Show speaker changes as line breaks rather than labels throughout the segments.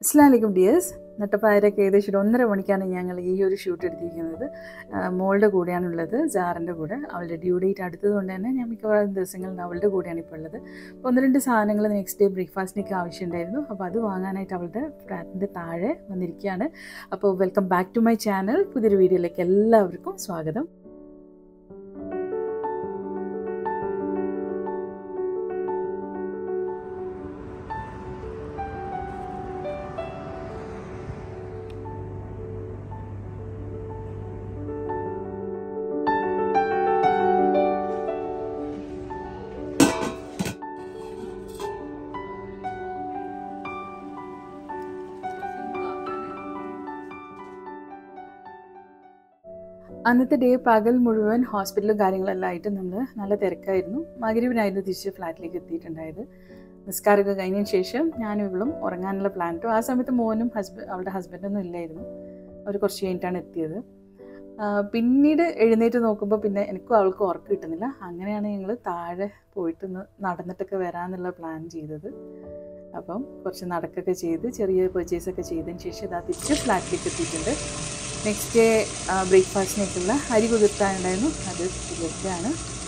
അസ്ലാമലൈക്കും dears നട്ടപ്പായരൊക്കെ ഏകദേശം ഒരു ഒന്നര മണിക്കാണ് ഞങ്ങൾ ഈ ഒരു ഷൂട്ട് എടുത്തിരിക്കുന്നത് ആ, മോളുടെ കൂടെയാണുള്ളത് ജാറിൻ്റെ കൂടെ അവളുടെ ഡ്യൂ ഡേറ്റ് അടുത്തത് കൊണ്ട് തന്നെ ഞാൻ മിക്കവാറും ദിവസങ്ങളിൽ അവളുടെ കൂടെയാണ് ഇപ്പോൾ ഉള്ളത് അപ്പോൾ ഒന്ന് രണ്ട് സാധനങ്ങൾ നെക്സ്റ്റ് ഡേ ബ്രേക്ക്ഫാസ്റ്റിനൊക്കെ ആവശ്യമുണ്ടായിരുന്നു അപ്പോൾ അത് വാങ്ങാനായിട്ട് അവളുടെ ഫ്ലാറ്റിൻ്റെ താഴെ വന്നിരിക്കുകയാണ് അപ്പോൾ welcome back to my channel പുതിയൊരു വീഡിയോയിലേക്ക് എല്ലാവർക്കും സ്വാഗതം അന്നത്തെ ഡേ പകൽ മുഴുവൻ ഹോസ്പിറ്റലും കാര്യങ്ങളെല്ലാം ആയിട്ട് നമ്മൾ നല്ല തിരക്കായിരുന്നു മകരുവിനായിരുന്നു തിരിച്ച് ഫ്ലാറ്റിലേക്ക് എത്തിയിട്ടുണ്ടായത് നിസ്കാരമൊക്കെ കഴിഞ്ഞതിന് ശേഷം ഞാനും ഇവളും ഉറങ്ങാനുള്ള പ്ലാനിട്ടു ആ സമയത്ത് മോനും ഹസ്ബൻഡ് അവളുടെ ഹസ്ബൻഡൊന്നും ഇല്ലായിരുന്നു അവർ കുറച്ച് കഴിഞ്ഞിട്ടാണ് എത്തിയത് ആ, പിന്നീട് എഴുന്നേറ്റ് നോക്കുമ്പോൾ പിന്നെ എനിക്കും അവൾക്കും ഉറക്കം കിട്ടുന്നില്ല അങ്ങനെയാണ് ഞങ്ങൾ താഴെ പോയിട്ട് നടന്നിട്ടൊക്കെ വരാമെന്നുള്ള പ്ലാൻ ചെയ്തത് അപ്പം കുറച്ച് നടക്കൊക്കെ ചെയ്ത് ചെറിയ purchase ഒക്കെ ചെയ്തതിന് ശേഷം ഇതാ തിരിച്ച് ഫ്ലാറ്റിലേക്ക് എത്തിയിട്ടുണ്ട് നെക്സ്റ്റ് ഡേ ബ്രേക്ക്ഫാസ്റ്റിനേക്കുള്ള അരി കുതിർത്താനുണ്ടായിരുന്നു അത് കുതിർക്കുകയാണ്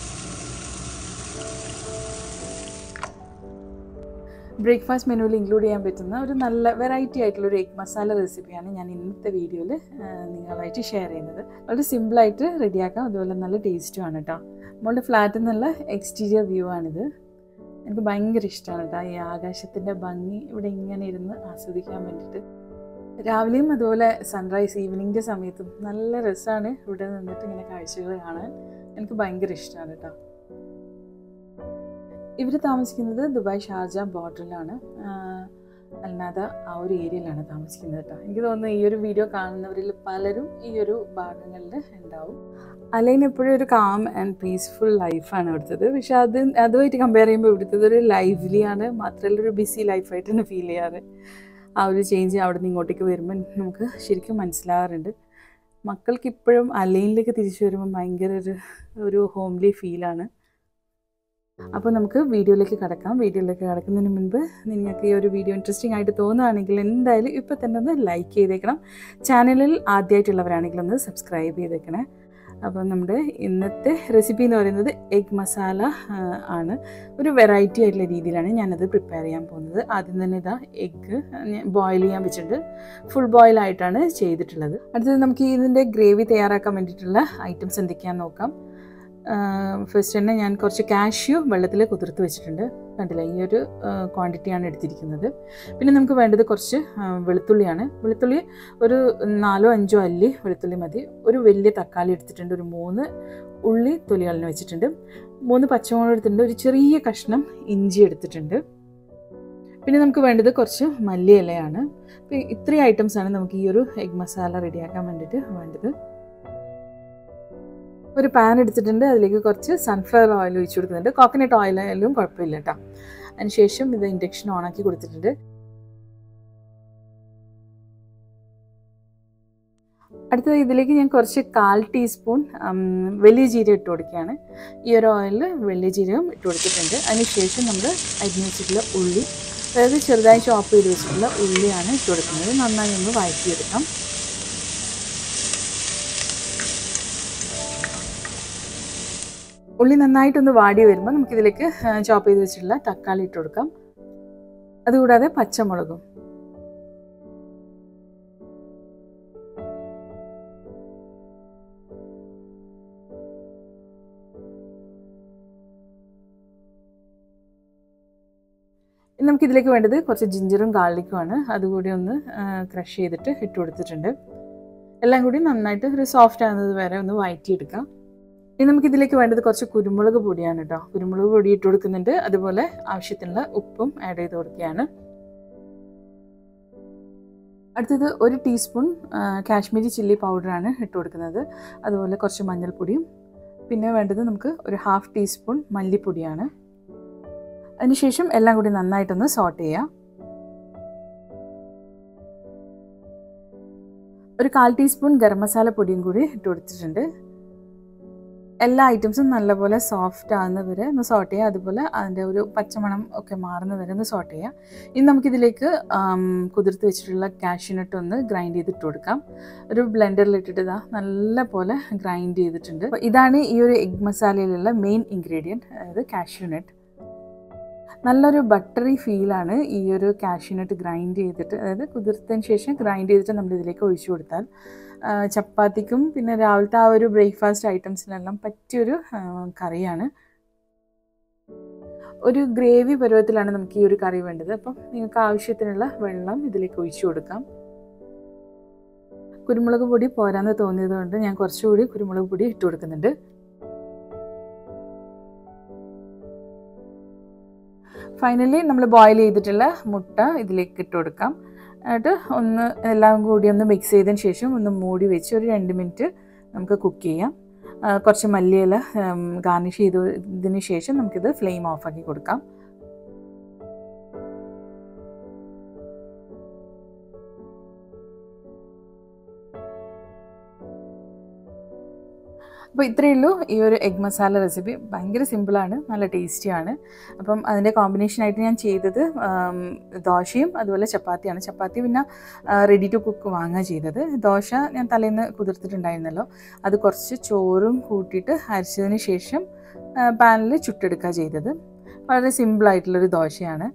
ബ്രേക്ക്ഫാസ്റ്റ് മെനുവിൽ ഇൻക്ലൂഡ് ചെയ്യാൻ പറ്റുന്ന ഒരു നല്ല വെറൈറ്റി ആയിട്ടുള്ള ഒരു എഗ് മസാല റെസിപ്പിയാണ് ഞാൻ ഇന്നത്തെ വീഡിയോയിൽ നിങ്ങളായിട്ട് ഷെയർ ചെയ്യുന്നത് വളരെ സിമ്പിളായിട്ട് റെഡിയാക്കാം അതുപോലെ നല്ല ടേസ്റ്റുമാണ് കേട്ടോ നമ്മളുടെ ഫ്ലാറ്റിൽ നിന്നുള്ള എക്സ്റ്റീരിയർ വ്യൂ ആണിത് എനിക്ക് ഭയങ്കര ഇഷ്ടമാണ് കേട്ടോ ഈ ആകാശത്തിൻ്റെ ഭംഗി ഇവിടെ ഇങ്ങനെ ഇരുന്ന് ആസ്വദിക്കാൻ വേണ്ടിയിട്ട് രാവിലെയും അതുപോലെ സൺറൈസ് ഈവനിങ്ങിൻ്റെ സമയത്തും നല്ല രസമാണ് ഇവിടെ നിന്നിട്ട് ഇങ്ങനെ കാഴ്ചകൾ കാണാൻ എനിക്ക് ഭയങ്കര ഇഷ്ടമാണ് കേട്ടോ ഇവർ താമസിക്കുന്നത് ദുബായ് ഷാർജ ബോർഡറിലാണ് അല്ലാതെ ആ ഒരു ഏരിയയിലാണ് താമസിക്കുന്നത് കേട്ടോ എനിക്ക് തോന്നുന്നു ഈ ഒരു വീഡിയോ കാണുന്നവരിൽ പലരും ഈ ഒരു ഭാഗങ്ങളിൽ ഉണ്ടാവും അലൈൻ എപ്പോഴും ഒരു കാം ആൻഡ് പീസ്ഫുൾ ലൈഫാണ് ഇവിടുത്തത് പക്ഷെ അത് അതുമായിട്ട് കമ്പയർ ചെയ്യുമ്പോൾ ഇവിടുത്തത് ഒരു ലൈവ്ലി ആണ് മാത്രമല്ല ഒരു ബിസി ലൈഫായിട്ടാണ് ഫീൽ ചെയ്യാറ് ആ ഒരു ചേഞ്ച് അവിടെ നിന്ന് ഇങ്ങോട്ടേക്ക് വരുമ്പോൾ നമുക്ക് ശരിക്കും മനസ്സിലാകാറുണ്ട് മക്കൾക്ക് ഇപ്പോഴും അലൈനിലേക്ക് തിരിച്ചു വരുമ്പോൾ ഭയങ്കര ഒരു ഒരു ഹോംലി ഫീലാണ് അപ്പോൾ നമുക്ക് വീഡിയോയിലേക്ക് കിടക്കാം വീഡിയോയിലേക്ക് കിടക്കുന്നതിന് മുൻപ് നിങ്ങൾക്ക് ഈ ഒരു വീഡിയോ ഇൻട്രസ്റ്റിംഗ് ആയിട്ട് തോന്നുകയാണെങ്കിൽ എന്തായാലും ഇപ്പോൾ തന്നെ ഒന്ന് ലൈക്ക് ചെയ്തേക്കണം ചാനലിൽ ആദ്യമായിട്ടുള്ളവരാണെങ്കിൽ ഒന്ന് സബ്സ്ക്രൈബ് ചെയ്തേക്കണേ അപ്പോൾ നമ്മുടെ ഇന്നത്തെ റെസിപ്പി എന്ന് പറയുന്നത് എഗ് മസാല ആ, ആണ് ഒരു വെറൈറ്റി ആയിട്ടുള്ള രീതിയിലാണ് ഞാനത് പ്രിപ്പയർ ചെയ്യാൻ പോകുന്നത് ആദ്യം തന്നെ ഇതാ എഗ്ഗ് ബോയിൽ ചെയ്യാൻ വെച്ചിട്ടുണ്ട് ഫുൾ ബോയിൽ ആയിട്ടാണ് ചെയ്തിട്ടുള്ളത് അടുത്തത് നമുക്ക് ഇതിൻ്റെ ഗ്രേവി തയ്യാറാക്കാൻ വേണ്ടിയിട്ടുള്ള ഐറ്റംസ് എന്തൊക്കെയാണെന്ന് നോക്കാം ഫസ്റ്റ് തന്നെ ഞാൻ കുറച്ച് കാഷ്യൂ വെള്ളത്തിൽ കുതിർത്ത് വെച്ചിട്ടുണ്ട് കണ്ടില്ല ഈ ഒരു ക്വാണ്ടിറ്റിയാണ് എടുത്തിരിക്കുന്നത് പിന്നെ നമുക്ക് വേണ്ടത് കുറച്ച് ആ, വെളുത്തുള്ളിയാണ് വെളുത്തുള്ളി ഒരു നാലോ അഞ്ചോ അല്ലി വെളുത്തുള്ളി മതി ഒരു വലിയ തക്കാളി എടുത്തിട്ടുണ്ട് ഒരു മൂന്ന് ഉള്ളി തൊലികളിന് വെച്ചിട്ടുണ്ട് മൂന്ന് പച്ചമുളക് എടുത്തിട്ടുണ്ട് ഒരു ചെറിയ കഷ്ണം ഇഞ്ചി എടുത്തിട്ടുണ്ട് പിന്നെ നമുക്ക് വേണ്ടത് കുറച്ച് മല്ലിയിലയാണ് അപ്പോൾ ഇത്രയും ഐറ്റംസാണ് നമുക്ക് ഈ ഒരു എഗ് മസാല റെഡിയാക്കാൻ വേണ്ടിയിട്ട് വേണ്ടത് ഒരു പാൻ എടുത്തിട്ടുണ്ട് അതിലേക്ക് കുറച്ച് സൺഫ്ലവർ ഓയിൽ ഒഴിച്ചു കൊടുക്കുന്നുണ്ട് കോക്കനട്ട് ഓയിൽ ആയാലും കുഴപ്പമില്ല കേട്ടോ അതിനുശേഷം ഇത് ഇൻഡക്ഷൻ ഓണാക്കി കൊടുത്തിട്ടുണ്ട് അടുത്തത് ഇതിലേക്ക് ഞാൻ കുറച്ച് കാൽ ടീസ്പൂൺ ഉം, വലിയ ജീരകം ഇട്ട് കൊടുക്കുകയാണ് ഈ ഒരു ഓയിലിൽ വലിയ ജീരകം ഇട്ട് കൊടുത്തിട്ടുണ്ട് അതിനുശേഷം നമ്മൾ അരിഞ്ഞ് വെച്ചിട്ടുള്ള ഉള്ളി അതായത് ചെറുതായി ചോപ്പ് ചെയ്ത് വെച്ചിട്ടുള്ള ഉള്ളിയാണ് ഇട്ട് കൊടുക്കുന്നത് നന്നായി ഒന്ന് വഴറ്റിയെടുക്കാം ഉള്ളി നന്നായിട്ടൊന്ന് വാടി വരുമ്പോൾ നമുക്കിതിലേക്ക് ചോപ്പ് ചെയ്ത് വെച്ചിട്ടുള്ള തക്കാളി ഇട്ട് കൊടുക്കാം അതുകൂടാതെ പച്ചമുളകും ഇനി നമുക്കിതിലേക്ക് വേണ്ടത് കുറച്ച് ജിഞ്ചറും ഗാർലിക്കുമാണ് അതുകൂടി ഒന്ന് ക്രഷ് ചെയ്തിട്ട് ഇട്ട് കൊടുത്തിട്ടുണ്ട് എല്ലാം കൂടി നന്നായിട്ട് ഒരു സോഫ്റ്റ് ആകുന്നത് വരെ ഒന്ന് വഴറ്റിയെടുക്കാം ഇനി നമുക്ക് ഇതിലേക്ക് വേണ്ടത് കുറച്ച് കുരുമുളക് പൊടിയാണ് കേട്ടോ കുരുമുളക് പൊടി ഇട്ട് കൊടുക്കുന്നുണ്ട് അതുപോലെ ആവശ്യത്തിനുള്ള ഉപ്പും ആഡ് ചെയ്ത് കൊടുക്കുകയാണ് അടുത്തത് ഒരു ടീസ്പൂൺ ആ, കാശ്മീരി ചില്ലി പൗഡറാണ് ഇട്ട് കൊടുക്കുന്നത് അതുപോലെ കുറച്ച് മഞ്ഞൾപ്പൊടിയും പിന്നെ വേണ്ടത് നമുക്ക് ഒരു ഹാഫ് ടീസ്പൂൺ മല്ലിപ്പൊടിയാണ് അതിനുശേഷം എല്ലാം കൂടി നന്നായിട്ടൊന്ന് സോട്ട് ചെയ്യാം ഒരു കാൽ ടീസ്പൂൺ ഗരം മസാല പൊടിയും കൂടി ഇട്ട് കൊടുത്തിട്ടുണ്ട് എല്ലാ ഐറ്റംസും നല്ലപോലെ സോഫ്റ്റ് ആകുന്ന വരെ ഒന്ന് സോട്ട് ചെയ്യുക അതുപോലെ അതിൻ്റെ ഒരു പച്ചമണം ഒക്കെ മാറുന്ന വരെ ഒന്ന് സോട്ട് ചെയ്യുക ഇനി നമുക്കിതിലേക്ക് ആം, കുതിർത്ത് വെച്ചിട്ടുള്ള കാഷ്യൂനട്ട് ഒന്ന് ഗ്രൈൻഡ് ചെയ്തിട്ട് കൊടുക്കാം ഒരു ബ്ലെൻഡറിൽ ഇട്ടിട്ട് ഇതാ നല്ല പോലെ ഗ്രൈൻഡ് ചെയ്തിട്ടുണ്ട് അപ്പോൾ ഇതാണ് ഈ ഒരു എഗ് മസാലയിലുള്ള മെയിൻ ഇൻഗ്രീഡിയൻറ്റ് അതായത് കാഷ്യൂനട്ട് നല്ലൊരു ബട്ടറി ഫീലാണ് ഈ ഒരു കാഷ്യൂനട്ട് ഗ്രൈൻഡ് ചെയ്തിട്ട് അതായത് കുതിർത്തതിന് ശേഷം ഗ്രൈൻഡ് ചെയ്തിട്ട് നമ്മൾ ഇതിലേക്ക് ഒഴിച്ചു കൊടുത്താൽ ആ, ചപ്പാത്തിക്കും പിന്നെ രാവിലത്തെ ആ ഒരു ബ്രേക്ക്ഫാസ്റ്റ് ഐറ്റംസിനെല്ലാം പറ്റിയൊരു ആ, കറിയാണ് ഒരു ഗ്രേവി പരുവത്തിലാണ് നമുക്ക് ഈ ഒരു കറി വേണ്ടത് അപ്പം നിങ്ങൾക്ക് ആവശ്യത്തിനുള്ള വെള്ളം ഇതിലേക്ക് ഒഴിച്ചു കൊടുക്കാം കുരുമുളക് പൊടി പോരാന്ന് തോന്നിയത് കൊണ്ട് ഞാൻ കുറച്ചുകൂടി കുരുമുളക് പൊടി ഇട്ട് കൊടുക്കുന്നുണ്ട് ഫൈനലി നമ്മൾ ബോയിൽ ചെയ്തിട്ടുള്ള മുട്ട ഇതിലേക്ക് ഇട്ട് കൊടുക്കാം എന്നിട്ട് ഒന്ന് എല്ലാം കൂടി ഒന്ന് മിക്സ് ചെയ്തതിന് ശേഷം ഒന്ന് മൂടി വെച്ച് ഒരു രണ്ട് മിനിറ്റ് നമുക്ക് കുക്ക് ചെയ്യാം ആ, കുറച്ച് മല്ലിയില ഗാർണിഷ് ചെയ്തതിന് ശേഷം നമുക്കിത് ഫ്ലെയിം ഓഫാക്കി കൊടുക്കാം അപ്പോൾ ഇത്രയേ ഉള്ളൂ ഈ ഒരു എഗ് മസാല റെസിപ്പി ഭയങ്കര സിമ്പിളാണ് നല്ല ടേസ്റ്റിയാണ് അപ്പം അതിൻ്റെ കോമ്പിനേഷനായിട്ട് ഞാൻ ചെയ്തത് ആം, ദോശയും അതുപോലെ ചപ്പാത്തിയാണ് ചപ്പാത്തി പിന്നെ റെഡി ടു കുക്ക് വാങ്ങുക ചെയ്തത് ദോശ ഞാൻ തലേന്ന് കുതിർത്തിട്ടുണ്ടായിരുന്നല്ലോ അത് കുറച്ച് ചോറും കൂട്ടിയിട്ട് അരച്ചതിന് ശേഷം പാനിൽ ചുട്ടെടുക്കുക ചെയ്തത് വളരെ സിമ്പിളായിട്ടുള്ളൊരു ദോശയാണ്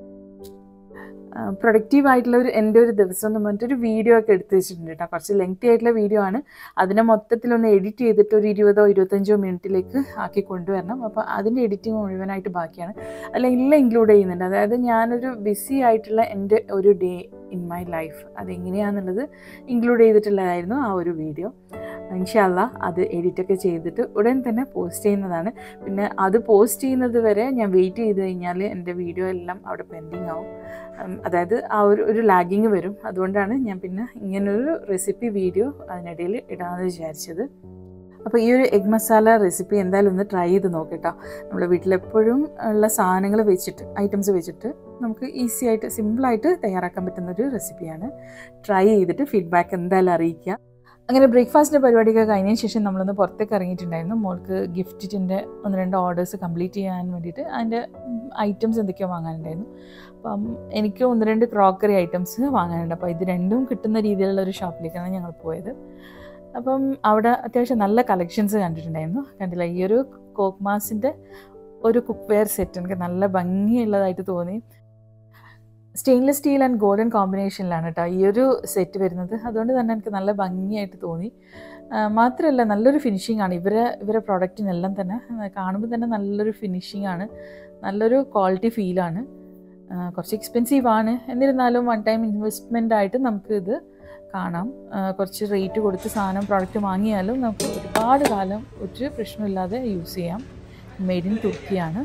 പ്രൊഡക്റ്റീവ് ആയിട്ടുള്ള ഒരു എൻ്റെ ഒരു ദിവസം എന്ന് പറഞ്ഞിട്ടൊരു വീഡിയോ ഒക്കെ എടുത്ത് വെച്ചിട്ടുണ്ട് കേട്ടോ കുറച്ച് ലെങ്തി ആയിട്ടുള്ള വീഡിയോ ആണ് അതിനെ മൊത്തത്തിലൊന്ന് എഡിറ്റ് ചെയ്തിട്ട് ഒരു ഇരുപതോ ഇരുപത്തഞ്ചോ മിനിറ്റിലേക്ക് ആക്കി കൊണ്ടുവരണം അപ്പോൾ അതിൻ്റെ എഡിറ്റിംഗ് മുഴുവനായിട്ട് ബാക്കിയാണ് അല്ല എല്ലാം ഇൻക്ലൂഡ് ചെയ്യുന്നുണ്ട് അതായത് ഞാനൊരു ബിസി ആയിട്ടുള്ള എൻ്റെ ഒരു ഡേ ഇൻ മൈ ലൈഫ് അതെങ്ങനെയാണെന്നുള്ളത് ഇൻക്ലൂഡ് ചെയ്തിട്ടുള്ളതായിരുന്നു ആ ഒരു വീഡിയോ ഇൻഷാല്ല അത് എഡിറ്റൊക്കെ ചെയ്തിട്ട് ഉടൻ തന്നെ പോസ്റ്റ് ചെയ്യുന്നതാണ് പിന്നെ അത് പോസ്റ്റ് ചെയ്യുന്നത് വരെ ഞാൻ വെയിറ്റ് ചെയ്ത് കഴിഞ്ഞാൽ എൻ്റെ വീഡിയോ എല്ലാം അവിടെ പെൻഡിങ് ആവും ഉം, അതായത് ആ ഒരു ഒരു ലാഗിങ് വരും അതുകൊണ്ടാണ് ഞാൻ പിന്നെ ഇങ്ങനൊരു റെസിപ്പി വീഡിയോ അതിനിടയിൽ ഇടാമെന്ന് വിചാരിച്ചത് അപ്പോൾ ഈ ഒരു എഗ് മസാല റെസിപ്പി എന്തായാലും ഒന്ന് ട്രൈ ചെയ്ത് നോക്കട്ടോ നമ്മുടെ വീട്ടിലെപ്പോഴും ഉള്ള സാധനങ്ങൾ വെച്ചിട്ട് ഐറ്റംസ് വെച്ചിട്ട് നമുക്ക് ഈസി ആയിട്ട് സിമ്പിളായിട്ട് തയ്യാറാക്കാൻ പറ്റുന്ന ഒരു റെസിപ്പിയാണ് ട്രൈ ചെയ്തിട്ട് ഫീഡ്ബാക്ക് എന്തായാലും അറിയിക്കുക അങ്ങനെ ബ്രേക്ക്ഫാസ്റ്റിൻ്റെ പരിപാടിയൊക്കെ കഴിഞ്ഞതിന് ശേഷം നമ്മളൊന്ന് പുറത്തേക്ക് ഇറങ്ങിയിട്ടുണ്ടായിരുന്നു മോൾക്ക് ഗിഫ്റ്റിൻ്റെ ഒന്ന് രണ്ട് ഓർഡേഴ്സ് കംപ്ലീറ്റ് ചെയ്യാൻ വേണ്ടിയിട്ട് അതിൻ്റെ ഐറ്റംസ് എന്തൊക്കെയോ വാങ്ങാനുണ്ടായിരുന്നു അപ്പം എനിക്ക് ഒന്ന് രണ്ട് ക്രോക്കറി ഐറ്റംസ് വാങ്ങാനുണ്ട് അപ്പോൾ ഇത് രണ്ടും കിട്ടുന്ന രീതിയിലുള്ള ഒരു ഷോപ്പിലേക്കാണ് ഞങ്ങൾ പോയത് അപ്പം അവിടെ അത്യാവശ്യം നല്ല കളക്ഷൻസ് കണ്ടിട്ടുണ്ടായിരുന്നു കണ്ടില്ല ഈ ഒരു കോക്മാസിൻ്റെ ഒരു കുക്ക് വെയർ സെറ്റ് എനിക്ക് നല്ല ഭംഗിയുള്ളതായിട്ട് തോന്നി സ്റ്റെയിൻലെസ് സ്റ്റീൽ ആൻഡ് ഗോൾഡൻ കോമ്പിനേഷനിലാണ് കേട്ടോ ഈ ഒരു സെറ്റ് വരുന്നത് അതുകൊണ്ട് തന്നെ എനിക്ക് നല്ല ഭംഗിയായിട്ട് തോന്നി ആ, മാത്രമല്ല നല്ലൊരു ഫിനിഷിംഗ് ആണ് ഇവരെ ഇവരെ പ്രൊഡക്റ്റിനെല്ലാം തന്നെ ആ, കാണുമ്പോൾ തന്നെ നല്ലൊരു ഫിനിഷിംഗ് ആണ് നല്ലൊരു ക്വാളിറ്റി ഫീലാണ് കുറച്ച് എക്സ്പെൻസീവ് ആണ് എന്നിരുന്നാലും വൺ ടൈം ഇൻവെസ്റ്റ്മെൻ്റ് ആയിട്ട് നമുക്ക് ഇത് കാണാം ആ, കുറച്ച് റേറ്റ് കൊടുത്ത് സാധനം പ്രോഡക്റ്റ് വാങ്ങിയാലും നമുക്ക് ഒരുപാട് കാലം ഒരു പ്രശ്നമില്ലാതെ യൂസ് ചെയ്യാം മെയ്ഡ് ഇൻ തുർക്കിയാണ്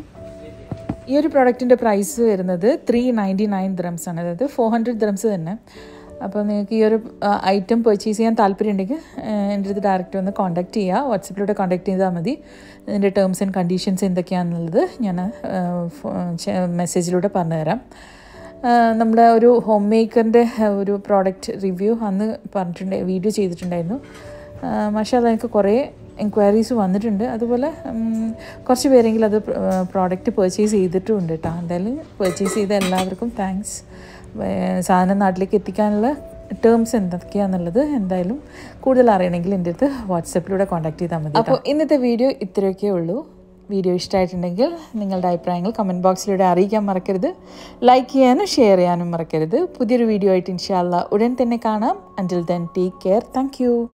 ഈ ഒരു പ്രോഡക്റ്റിൻ്റെ പ്രൈസ് വരുന്നത് ത്രീ നയൻറ്റി നയൻ ദ്രംസ് ആണ് അതായത് ഫോർ ഹൺഡ്രഡ് ദ്രംസ് തന്നെ അപ്പോൾ നിങ്ങൾക്ക് ഈ ഒരു ഐറ്റം പർച്ചേസ് ചെയ്യാൻ താല്പര്യമുണ്ടെങ്കിൽ എൻ്റെ അടുത്ത് ഡയറക്റ്റ് വന്ന് കോൺടാക്ട് ചെയ്യുക വാട്സപ്പിലൂടെ കോൺടാക്ട് ചെയ്താൽ മതി ഇതിൻ്റെ ടേംസ് ആൻഡ് കണ്ടീഷൻസ് എന്തൊക്കെയാണെന്നുള്ളത് ഞാൻ മെസ്സേജിലൂടെ പറഞ്ഞുതരാം ആ, നമ്മുടെ ഒരു ഹോം മേക്കറിൻ്റെ ഒരു പ്രോഡക്റ്റ് റിവ്യൂ അന്ന് പറഞ്ഞിട്ടുണ്ട് വീഡിയോ ചെയ്തിട്ടുണ്ടായിരുന്നു പക്ഷേ അത് എനിക്ക് കുറേ എൻക്വയറീസ് വന്നിട്ടുണ്ട് അതുപോലെ ഉം, കുറച്ച് പേരെങ്കിലും അത് പ്രോഡക്റ്റ് പർച്ചേസ് ചെയ്തിട്ടുമുണ്ട് കേട്ടോ എന്തായാലും പർച്ചേസ് ചെയ്ത എല്ലാവർക്കും താങ്ക്സ് സാധനം നാട്ടിലേക്ക് എത്തിക്കാനുള്ള ടേംസ് എന്തൊക്കെയാണെന്നുള്ളത് എന്തായാലും കൂടുതൽ അറിയണമെങ്കിൽ എൻ്റെ അടുത്ത് വാട്സപ്പിലൂടെ കോൺടാക്ട് ചെയ്താൽ മതി അപ്പോൾ ഇന്നത്തെ വീഡിയോ ഇത്രയൊക്കെ ഉള്ളൂ വീഡിയോ ഇഷ്ടമായിട്ടുണ്ടെങ്കിൽ നിങ്ങളുടെ അഭിപ്രായങ്ങൾ കമൻറ്റ് ബോക്സിലൂടെ അറിയിക്കാൻ മറക്കരുത് ലൈക്ക് ചെയ്യാനും ഷെയർ ചെയ്യാനും മറക്കരുത് പുതിയൊരു വീഡിയോ ആയിട്ട് ഇൻഷാല്ല ഉടൻ തന്നെ കാണാം until then take care thank